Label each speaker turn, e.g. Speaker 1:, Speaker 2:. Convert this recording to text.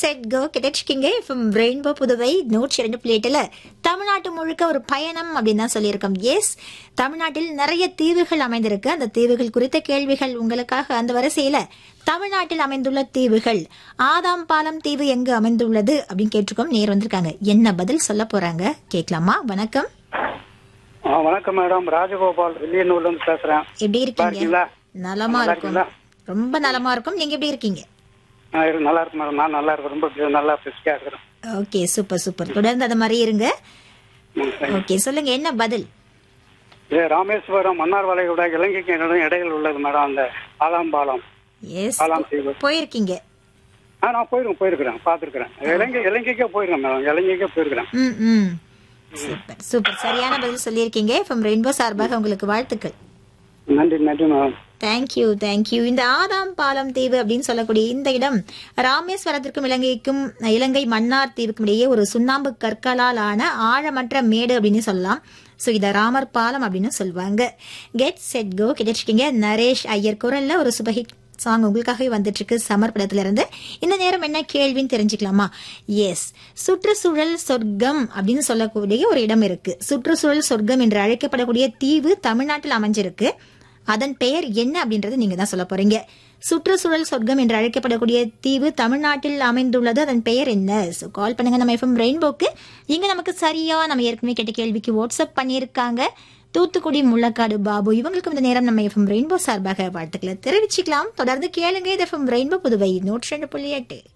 Speaker 1: Set go கிடைச்சிக்கிங்க from rainbow Puduvai நூற்றி இரண்டு பிளேட்டில் தமிழ்நாட்டு முழுக்க ஒரு பயணம் அப்படின்னு தான் சொல்லியிருக்கோம் எஸ் தமிழ்நாட்டில் நிறைய தீவுகள் அமைந்திருக்கு அந்த தீவுகள் குறித்த கேள்விகள் உங்களுக்காக அந்த வரிசையில தமிழ்நாட்டில் அமைந்துள்ள தீவுகள் ஆதாம் பாலம் தீவு எங்கு அமைந்துள்ளது அப்படின்னு கேட்டிருக்கோம் நேர் வந்திருக்காங்க என்ன பதில் சொல்ல போறாங்க கேட்கலாமா வணக்கம்
Speaker 2: ஆ, வணக்கம் மேடம் ராஜகோபால் வில்லியனூர்ல இருந்து பேசுறேன்
Speaker 1: எப்படி இருக்கீங்க
Speaker 2: இருக்கீங்களா?
Speaker 1: நலமா
Speaker 2: நல்லா
Speaker 1: இருக்கும்
Speaker 2: இருக்கீங்களா?
Speaker 1: ரொம்ப நலமா இருக்கும் நீங்க எப்படி இருக்கீங்க
Speaker 2: ஆ, இரு- நல்லா இருக்கு மேடம் நான் நல்லா இருக்கேன் ரொம்ப பி- நல்லா பிரிஸ்கா இருக்கிறேன்
Speaker 1: ஓகே சூப்பர் சூப்பர் தொடர்ந்து அது மாதிரி இருங்க
Speaker 2: ம், சரி.
Speaker 1: ஓகே சொல்லுங்க என்ன பதில்
Speaker 2: இது ராமேஸ்வரம் மன்னார் வளைகுடா இலங்கைக்கு இடையில இடையில் உள்ளது மேடம் அந்த ஆலாம்பாலம்
Speaker 1: எஸ்
Speaker 2: ஆலாம் தீவு
Speaker 1: போயிருக்கீங்க
Speaker 2: ஆ நான் போயிருக்கேன் போயிருக்கிறேன் பார்த்துருக்கிறேன் இலங்கை இலங்கைக்கே போயிருக்கேன் மேடம் இலங்கைக்கே போயிருக்கிறேன்
Speaker 1: ம் ம் சூப்பர் சூப்பர் சரியான பதில் சொல்லியிருக்கீங்க ஃப்ரம் ரெயின்போ சார்பாக உங்களுக்கு வாழ்த்துக்கள்
Speaker 2: நன்றி நன்றி மேடம்
Speaker 1: தேங்க்யூ தேங்க்யூ இந்த ஆதாம் பாலம் தீவு அப்படின்னு சொல்லக்கூடிய இந்த இடம் ராமேஸ்வரத்திற்கும் இலங்கைக்கும் இலங்கை மன்னார் தீவுக்கும் இடையே ஒரு சுண்ணாம்பு கற்களால் ஆன ஆழமற்ற மேடு அப்படின்னு சொல்லலாம் ஸோ இதை ராமர் பாலம் அப்படின்னு சொல்லுவாங்க கெட் செட் கோ கிடைச்சிருக்கீங்க நரேஷ் ஐயர் குரல்ல ஒரு சுபஹிட் சாங் உங்களுக்காகவே வந்துட்டு இருக்கு சமர் படத்துல இருந்து இந்த நேரம் என்ன கேள்வின்னு தெரிஞ்சுக்கலாமா எஸ் சுற்றுச்சூழல் சொர்க்கம் அப்படின்னு சொல்லக்கூடிய ஒரு இடம் இருக்கு சுற்றுச்சூழல் சொர்க்கம் என்று அழைக்கப்படக்கூடிய தீவு தமிழ்நாட்டில் அமைஞ்சிருக்கு அதன் பெயர் என்ன அப்படின்றது நீங்க தான் சொல்ல போறீங்க சுற்றுச்சூழல் சொர்க்கம் என்று அழைக்கப்படக்கூடிய தீவு தமிழ்நாட்டில் அமைந்துள்ளது அதன் பெயர் என்ன ஸோ கால் பண்ணுங்க நம்ம எஃப்எம் ரெயின்போக்கு இங்க நமக்கு சரியா நம்ம ஏற்கனவே கேட்ட கேள்விக்கு வாட்ஸ்அப் பண்ணியிருக்காங்க தூத்துக்குடி முள்ளக்காடு பாபு இவங்களுக்கு இந்த நேரம் நம்ம எஃப்எம் ரெயின்போ சார்பாக வாழ்த்துக்களை தெரிவிச்சுக்கலாம் தொடர்ந்து கேளுங்க இது எஃப்எம் ரெயின்போ புதுவை நூற்றி ரெண்டு புள்ளி எட்டு